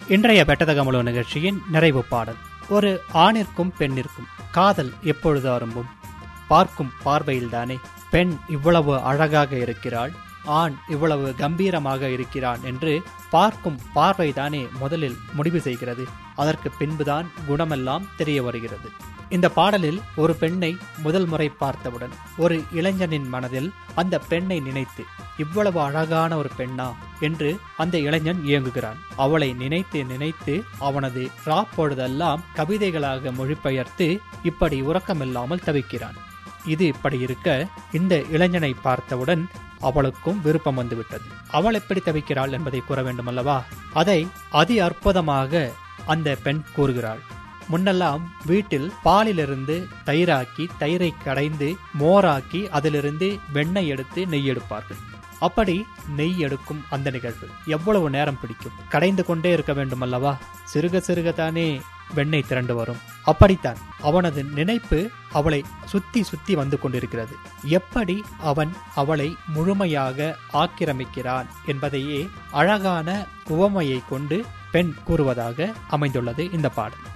இன்றைய பெட்டதகமுழு நிகழ்ச்சியின் நிறைவு பாடல் ஒரு ஆணிற்கும் பெண்ணிற்கும் காதல் எப்பொழுது ஆரம்பும் பார்க்கும் பார்வையில்தானே பெண் இவ்வளவு அழகாக இருக்கிறாள் ஆண் இவ்வளவு கம்பீரமாக இருக்கிறான் என்று பார்க்கும் பார்வைதானே முதலில் முடிவு செய்கிறது அதற்கு பின்புதான் குணமெல்லாம் தெரிய வருகிறது இந்த பாடலில் ஒரு பெண்ணை முதல் முறை பார்த்தவுடன் ஒரு இளைஞனின் மனதில் அந்த பெண்ணை நினைத்து இவ்வளவு அழகான ஒரு பெண்ணா என்று அந்த இளைஞன் இயங்குகிறான் அவளை நினைத்து நினைத்து அவனது ராப்பொழுதெல்லாம் கவிதைகளாக மொழிபெயர்த்து இப்படி உறக்கமில்லாமல் தவிக்கிறான் இது இப்படி இருக்க இந்த இளைஞனை பார்த்தவுடன் அவளுக்கும் விருப்பம் வந்துவிட்டது அவள் எப்படி தவிக்கிறாள் என்பதை கூற வேண்டுமல்லவா அதை அதி அற்புதமாக அந்த பெண் கூறுகிறாள் முன்னெல்லாம் வீட்டில் பாலிலிருந்து தயிராக்கி தயிரை கடைந்து மோராக்கி அதிலிருந்து வெண்ணெய் எடுத்து நெய் எடுப்பார்கள் அப்படி நெய் எடுக்கும் அந்த நிகழ்வு எவ்வளவு நேரம் பிடிக்கும் கடைந்து கொண்டே இருக்க வேண்டும் அல்லவா சிறுக சிறுக தானே வெண்ணெய் திரண்டு வரும் அப்படித்தான் அவனது நினைப்பு அவளை சுத்தி சுத்தி வந்து கொண்டிருக்கிறது எப்படி அவன் அவளை முழுமையாக ஆக்கிரமிக்கிறான் என்பதையே அழகான உவமையை கொண்டு பெண் கூறுவதாக அமைந்துள்ளது இந்த பாடல்